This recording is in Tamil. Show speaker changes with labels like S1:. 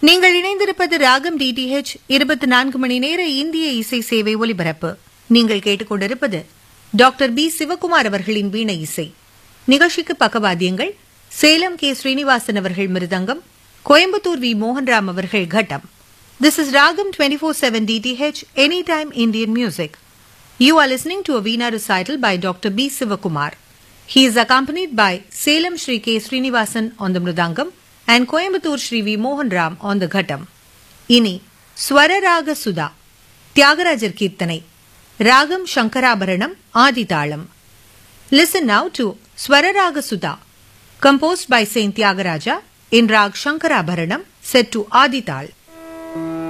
S1: நீங்கள் இணைந்திருப்பது ராகம் டிடிஹெச் இருபத்தி நான்கு மணி நேர இந்திய இசை சேவை ஒலிபரப்பு நீங்கள் கேட்டுக்கொண்டிருப்பது டாக்டர் பி சிவகுமார் அவர்களின் வீணை இசை நிகழ்ச்சிக்கு பக்கவாத்தியங்கள் சேலம் கே ஸ்ரீனிவாசன் அவர்கள் மிருதங்கம் கோயம்புத்தூர் வி மோகன்ராம் அவர்கள் கட்டம் this is Raagam twenty four seven DTH any time Indian music You are listening to a Veena recital by Dr. B. Sivakumar. He is accompanied by Salem Sri K. Srinivasan on the Mridangam and Coimbatore Sri V. Mohan Ram on the Ghatam. இனி ஸ்வரராக Sudha Thyagarajar keerthanai raagam Shankarabharanam Aditalam listen now to Swararaga Sudha composed by Saint Tyagaraja in Rag Shankarabharanam set to Adital.